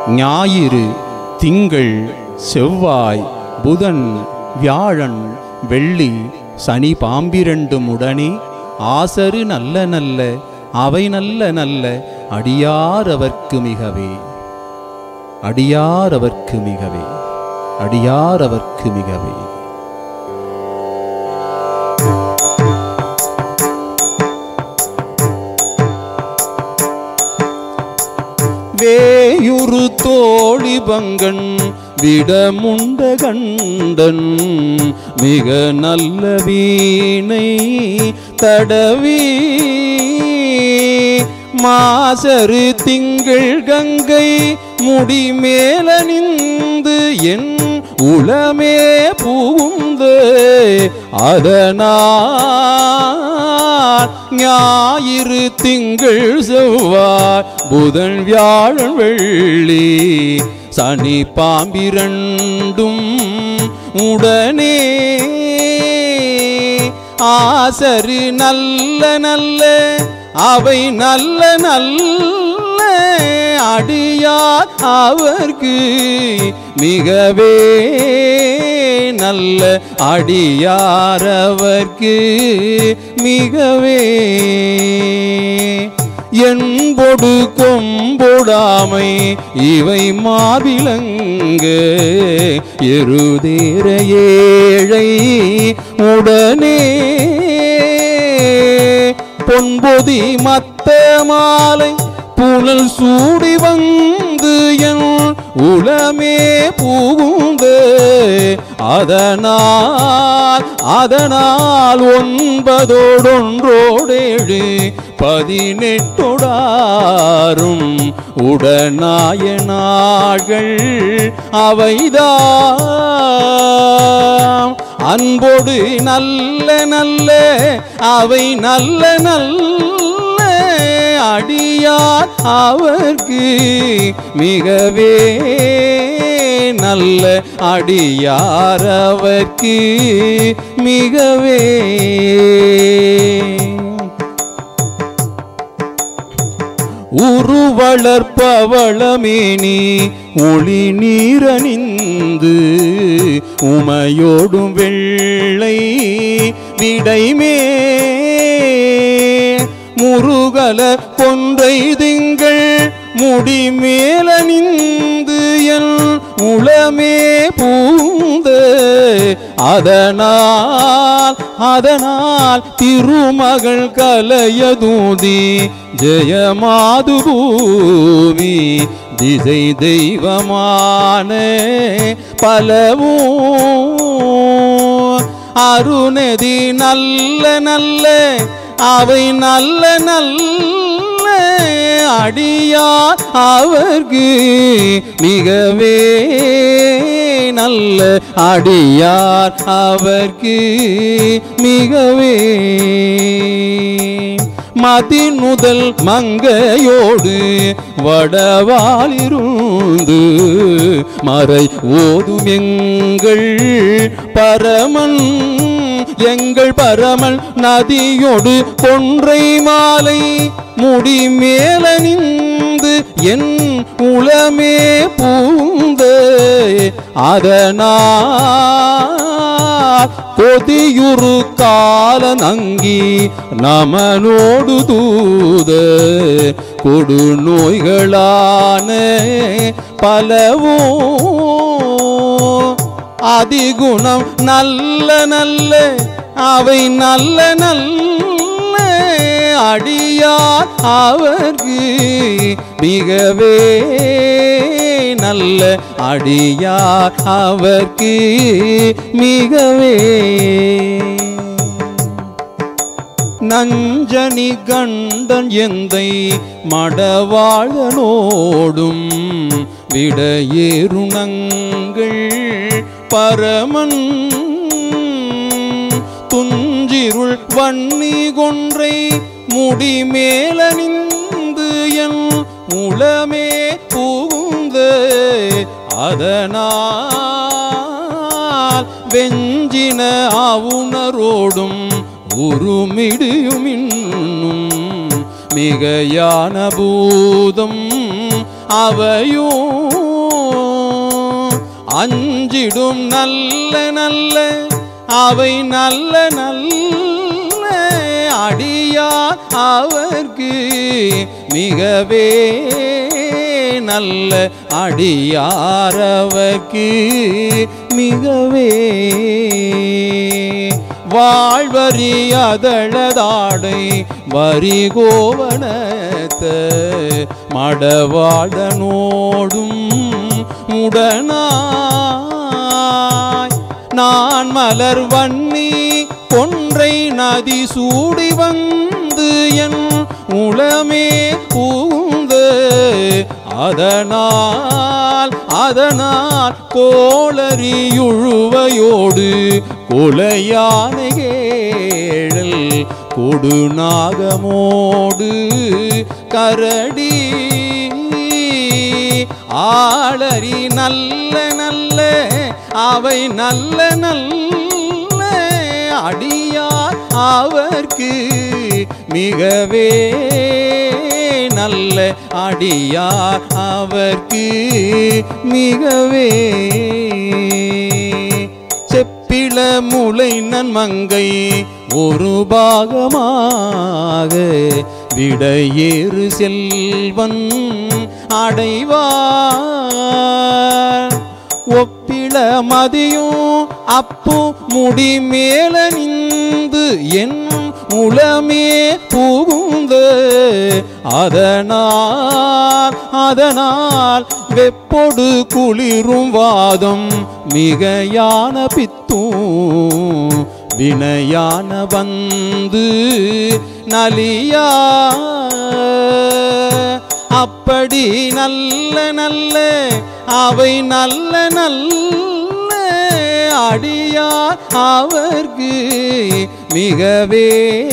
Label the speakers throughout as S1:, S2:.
S1: ஞாயிறு திங்கள் செவ்வாய் புதன் வியாழன் வெள்ளி சனி பாம்பிரண்டும் உடனே ஆசரு நல்ல நல்ல அவை நல்ல நல்ல அடியார் அவர்க்கு மிகவே அடியார் அவர்க்கு மிகவே அடியார் அவர்க்கு மிகவே வேயுறு தோழி பங்கன் விடமுண்ட கண்டன் மிக நல்ல வீணை தடவி மாசரு திங்கள் கங்கை முடி மேல நின்று என் உளமே பூந்து அதனால் ஞாயிறு திங்கள் செவ்வாய் புதன் வியாழன் வெள்ளி சனி பாம்பிரண்டும் உடனே ஆசரு நல்ல நல்ல அவை நல்ல நல்ல அடியார் அவர்க்கு மிகவே நல்ல அடியார் அவர்க்கு மிகவே என்பொடு கொம்பொடாமை இவை மாவிலங்கு எருதேர ஏழை உடனே பொன்பொதி மத்த மாலை புனல் சூடி வந்து என் உளமே புகுந்து அதனால் அதனால் ஒன்பதோடொன்றோடேழு பதினெட்டொடாரும் உடனாய நாள்கள் அவைதாம் அன்போடு நல்ல நல்ல அவை நல்ல நல்ல அடியார் அவர்க்கு மிகவே நல்ல அடியார் அவர்க்கு மிகவே உருவளர்பவளமேனி ஒளி நீரணிந்து உமையோடும் வெள்ளை விடைமே முருகல கொன்றை திங்கள் முடி மேலணிந்து என் உளமே பூந்து அதனால் அதனால் திருமகள் கலையதூதி ஜெயமாது பூமி திசை தெய்வமான பலவும் அருணதி நல்ல நல்ல அவை நல்ல நல்ல அடியார் அவர்க்கு மிகவே நல்ல அடியார் அவர்க்கு மிகவே மதிநுதல் மங்கையோடு வடவாலிருந்து மறை ஓதும் எங்கள் பரமன் எங்கள் பரமல் நதியோடு கொன்றை மாலை முடி மேல நின்று என் உளமே பூந்த அதனால் கொதியுறு கால நங்கி நமனோடு தூத கொடு நோய்களான பலவோ அதிகுணம் நல்ல நல்ல அவை நல்ல நல்ல அடியார் அவர்க்கு மிகவே நல்ல அடியார் அவர்க்கு மிகவே நஞ்சனி கண்டன் எந்தை மடவாழனோடும் விடையேறுணங்கள் பரமன் துஞ்சிருள் வன்னி கொன்றை முடி மேலணிந்து என் உளமே புகுந்து அதனால் வெஞ்சின ஆவுணரோடும் உருமிடியும் இன்னும் மிகையான பூதம் அவையும் அஞ்சிடும் நல்ல நல்ல அவை நல்ல நல்ல அடியார் அவர்க்கு மிகவே நல்ல அடியாரவர்க்கு மிகவே வாழ்வரி அதழதாடை வரி கோவணத்த மடவாழ்தனோடும் உடனாய் நான் மலர் வன்னி கொன்றை நதி சூடி வந்து என் உளமே பூந்து அதனால் அதனால் கோளரியுழுவையோடு கொலையான கேழல் கொடுநாகமோடு கரடி ஆளரி நல்ல நல்ல அவை நல்ல நல்ல அடியார் அவர்க்கு மிகவே நல்ல அடியார் அவர்க்கு மிகவே செப்பிள முளை நன்மங்கை ஒரு பாகமாக விடையேறு செல்வன் அடைவார் ஒப்பிள மதியும் அப்பு முடி மேல நின்று என் உளமே புகுந்து அதனால் அதனால் வெப்பொடு குளிரும் வாதம் மிகையான பித்தும் வினையான வந்து நலியா அப்படி நல்ல நல்ல அவை நல்ல நல்ல அடியார் அவர்க்கு மிகவே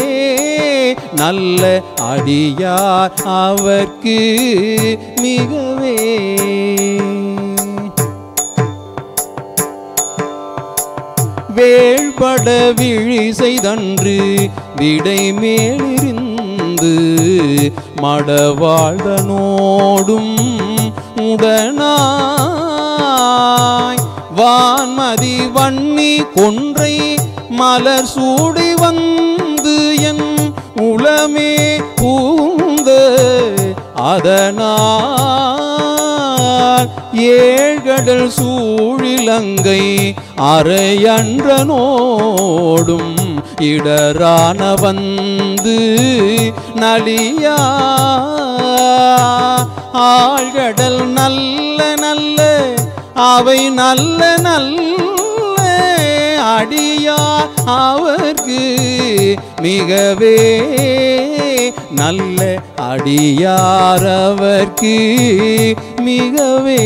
S1: நல்ல அடியார் அவர்க்கு மிகவே வேள்பட விழி செய்தன்று விடை மேலிருந்து மடவாழ்தனோடும் உடனாய் வான்மதி வன்னி கொன்றை மலர் சூடி வந்து என் உளமே பூந்து அதனால் ஏழ்கடல் சூழிலங்கை அரையன்றனோடும் இடரான வந்து நலியா ஆழ்கடல் நல்ல நல்ல அவை நல்ல நல்ல அடியார் அவர்க்கு மிகவே நல்ல அடியார் அவர்க்கு மிகவே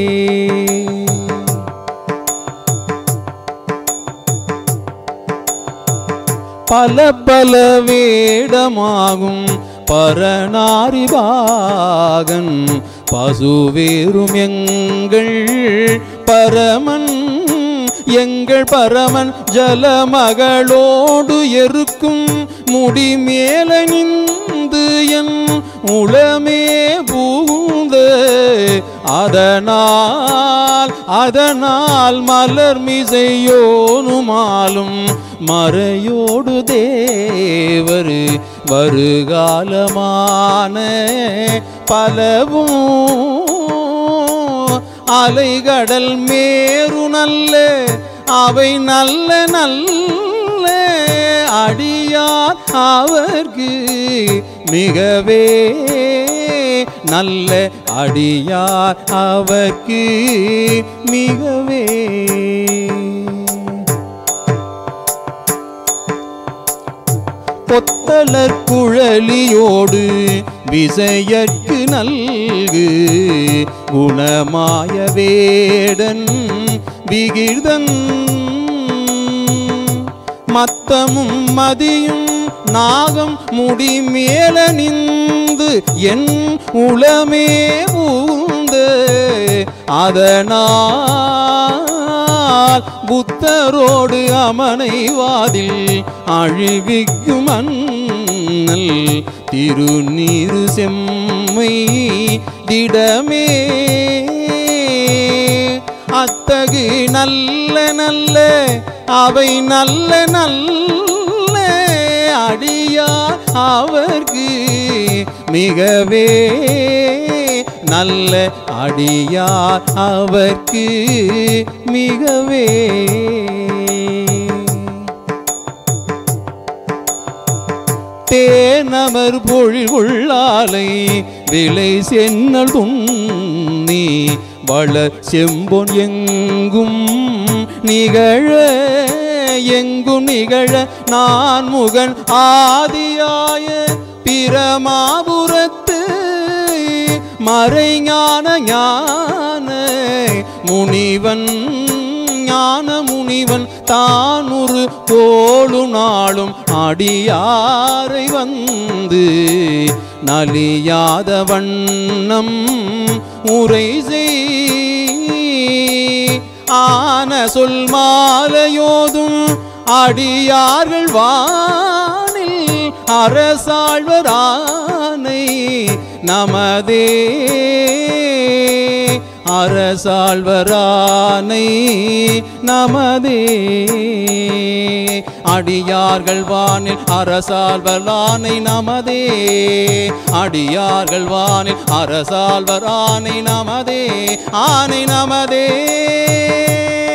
S1: பல பல வேடமாகும் பரநாரிபாகன் பசுவேறும் எங்கள் பரமன் எங்கள் பரமன் ஜலமகளோடு எருக்கும் முடி மேல நின்று என் உளமே பூந்து அதனால் அதனால் மலர் மிசையோனுமாலும் மறையோடு தேவர் வருகாலமான பலவும் அலைகடல் மேரு நல்ல அவை நல்ல நல்ல அடியார் அவர்க்கு மிகவே நல்ல அடியார் அவர்க்கு மிகவே கொத்தலர் குழலியோடு விசையற்கு நல்கு குணமாய வேடன் விகிர்தன் மத்தமும் மதியும் நாகம் முடி மேல நின்று என் உளமே பூந்து அதனால் புத்தரோடு அமனைவாதில் அழிவிக்கும் அண்ணல் திருநீரு செம்மை அமை திடமே அத்தகு நல்ல நல்ல அவை நல்ல நல்ல அடியார் அவர்க்கு மிகவே நல்ல அடியார் அவர்க்கு மிகவே தேனமர் பொழில் உள்ளாலை விலை சென்னல் துண்ணி வள செம்பொன் எங்கும் நிகழ எங்கும் நிகழ நான் முகன் ஆதியாய பிரமாபுரத்து மறைஞான ஞான முனிவன் ஞான முனிவன் தானுரு கோளு நாளும் அடியாரை வந்து நலியாத வண்ணம் உரை செய் ஆன சொல் மாலையோதும் அடியார்கள் வானில் அரசாழ்வரானை நமதே அரசாழ்வரானை நமதே அடியார்கள் வானில் அரசாழ்வரானை நமதே அடியார்கள் வானில் அரசாழ்வரானை நமதே ஆனை நமதே